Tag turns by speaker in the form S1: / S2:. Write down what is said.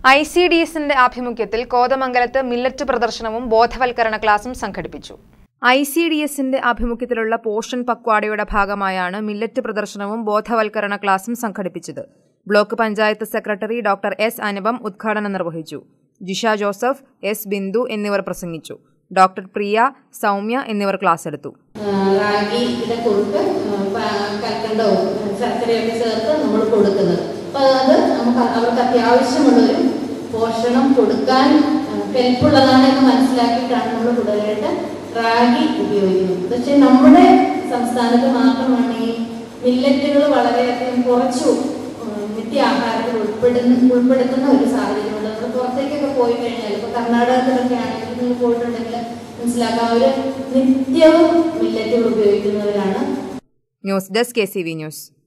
S1: I C D എസിന്റെ ആഭിമുഖ്യത്തിൽ കോതമംഗലത്ത് മില്ലറ്റ് പ്രദർശനവും ബോധവൽക്കരണ ക്ലാസും സംഘടിപ്പിച്ചു ഐ സി ഡി എസിന്റെ ആഭിമുഖ്യത്തിലുള്ള പോഷൻ പക്വാടയുടെ ഭാഗമായാണ് മില്ലറ്റ് പ്രദർശനവും ബോധവൽക്കരണ ക്ലാസും സംഘടിപ്പിച്ചത് block panchayat secretary doctor S Anupam ഉദ്ഘാടനം നിർവഹിച്ചു ജിഷ ജോസഫ് എസ് ബിന്ദു എന്നിവർ പ്രസംഗിച്ചു ഡോക്ടർ പ്രിയ സൗമ്യ എന്നിവർ ക്ലാസ് എടുത്തു
S2: റാഗിയുടെ കുറുക്ക് കൽക്കണ്ടവും ശർക്കരയൊക്കെ ചേർത്ത് നമ്മൾ കൊടുക്കുന്നത് അപ്പൊ അത് നമുക്ക് അവർക്ക് അത്യാവശ്യമുള്ളൊരു പോഷണം കൊടുക്കാൻ കെൽപ്പുള്ളതാണ് എന്ന് മനസ്സിലാക്കിയിട്ടാണ് നമ്മൾ കൂടുതലായിട്ട് റാഗി ഉപയോഗിക്കുന്നത് പക്ഷെ നമ്മുടെ സംസ്ഥാനത്ത് മാത്രമാണ് ഈ മില്ലറ്റുകൾ വളരെയധികം കുറച്ചു ഉം, നിത്യാഹാരത്തിൽ ഉൾപ്പെടുന്ന ഉൾപ്പെടുത്തുന്ന ഒരു സാഹചര്യമുണ്ട് നമ്മൾ പുറത്തേക്കൊക്കെ പോയി കഴിഞ്ഞാൽ ഇപ്പൊ കർണാടകത്തിലൊക്കെ ആണെങ്കിൽ നിങ്ങൾ പോയിട്ടുണ്ടെങ്കിൽ മനസ്സിലാക്കാം അവര് നിത്യവും മില്ലറ്റുകൾ ഉപയോഗിക്കുന്നവരാണ്
S1: news desk K C V news